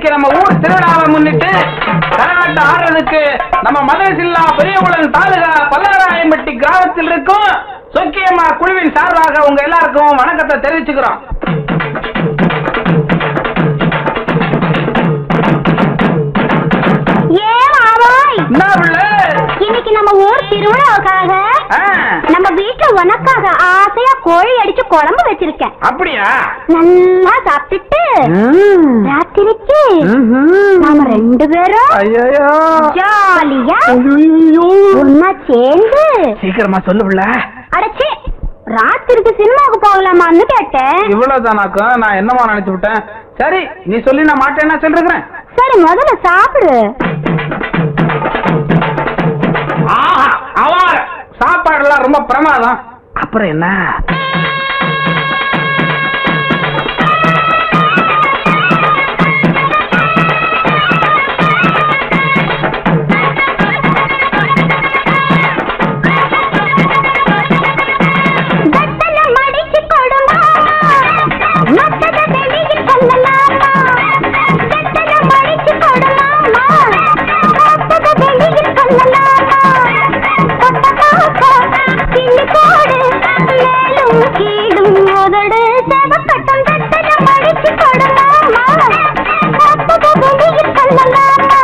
இன்னைக்கு நம்ம ஊர் திருவிழாவை முன்னிட்டு கரகாட்டம் ஆடுறதுக்கு நம்ம மதேசில்லா பெரியகுளம் தாலுகா பல்லவராயம்பட்டி கிராமத்தில் இருக்கும் சொக்கியம்மா குழுவின் சார்பாக உங்க எல்லாருக்கும் வணக்கத்தை தெரிவிச்சுக்கிறோம் ஏன் மாவாய் என்ன பிள்ளை இன்னைக்கு நம்ம ஊர் திருவிழாவுக்காக ஆ, நம்ம வீட்டுல உனக்காக ஆசையா கோழி அடிச்சு குழம்பு வச்சிருக்கேன் அப்படியா நல்லா சாப்பிட்டுட்டு ராத்திரிக்கு நாம ரெண்டு பேரும் ஐயோ ஜாலியா ஒன்னா சேர்ந்து சீக்கிரமா சொல்லு பிள்ளை அடைச்சி ராத்திரிக்கு சினிமாவுக்கு போகலாமான்னு கேட்டேன் இவ்வளவுதானாக்கும் நான் என்னமா நினைச்சு விட்டேன் சரி நீ சொல்லி நான் மாட்டேன்னா சொல்றேன் சரி முதல்ல சாப்பிடு ஆஹா அவார சாப்பாடுலாம் ரொம்ப பிரமாதம் அப்புறம் என்ன வெத்தலை மடிச்சு கொடுமா மத்தத வெளியில் கொள்ளலாமா வெத்தலை மடிச்சு கொடுமாமா மத்தத வெளியில் கொள்ளலாமா கொட்ட காக்கா கிள்ளி போடு மேலும் கீழும் உதடு செவக்கட்டும் வெத்தலை மடிச்சு கொடுமாமா மத்தத வெளியில் கொள்ளலாமா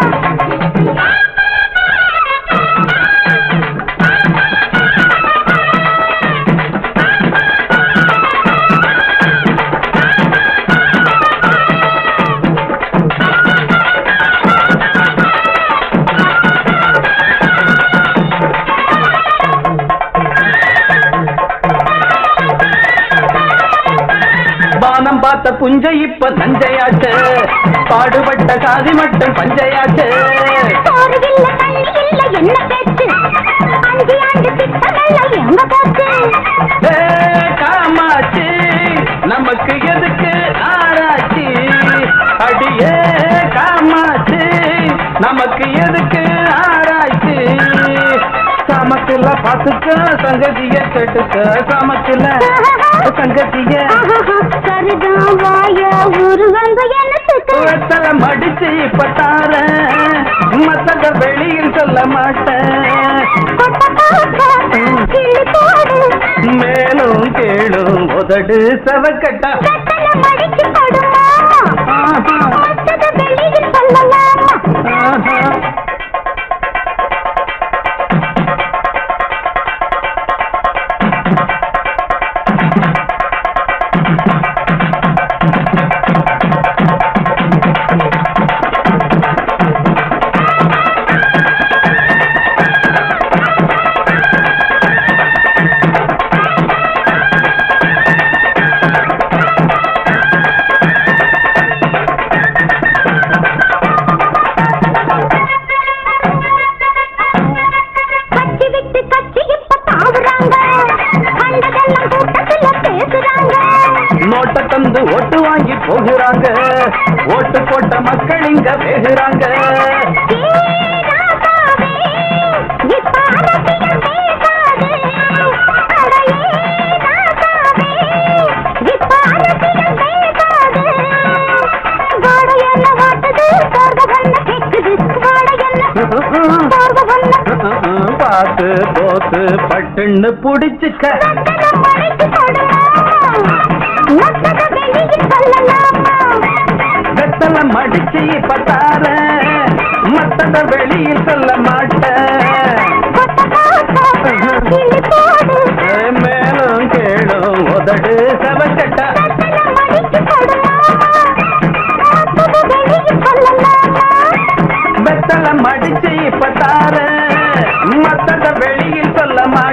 பானம் பார்த்த புஞ்சை இப்ப நஞ்சையாச்சு பாடுபட்ட சாதி மட்டும் பஞ்சையாச்சு சோறு இல்ல தண்ணி இல்ல என்ன பேச்சு அஞ்சு ஆண்டு திட்டங்கள் எங்க போச்சு ஏ, காமாட்சி நமக்கு எதுக்கு ஆராய்ச்சி அடியே காமாட்சி நமக்கு எதுக்கு ஆராய்ச்சி சமத்துல பாத்துக்க சங்கதிய கெட்டுக்க சமத்துல சங்கதிய சரிதான் வாய உருவங்க என்னத்துக்கு வெத்தல மடிச்சு இப்ப தாரேன் மத்தத வெளியில் சொல்ல மாட்டேன் கொட்ட காக்கா கிள்ளி போடு மேலும் கேளும் உதடு செவக்கட்டா வெத்தலை மடிச்சு கொடுமா ஆஹா. மத்தத வெளியில் சொல்லலாமா ஆஹா. கட்சி விட்டு கட்சி இப்ப தாவுறாங்க கண்டதெல்லாம் கூட்டத்துல பேசுறாங்க நோட்டை தந்து ஓட்டு வாங்கி போகிறாங்க ஓட்டு போட்ட மக்கள் இங்க வேகுறாங்க பார்த்து போத்து பட்டுன்னு புடிச்சுக்க வெத்தல மடிச்சு இப்ப தாரேன் மத்தத வெளியில் சொல்ல மாட்டேன் ஏ, மேலும் கேளும் உதடு செவக்கட்டா வெத்தல மடிச்சு இப்ப தாரேன் மத்தத வெளியில் சொல்ல மாட்டேன்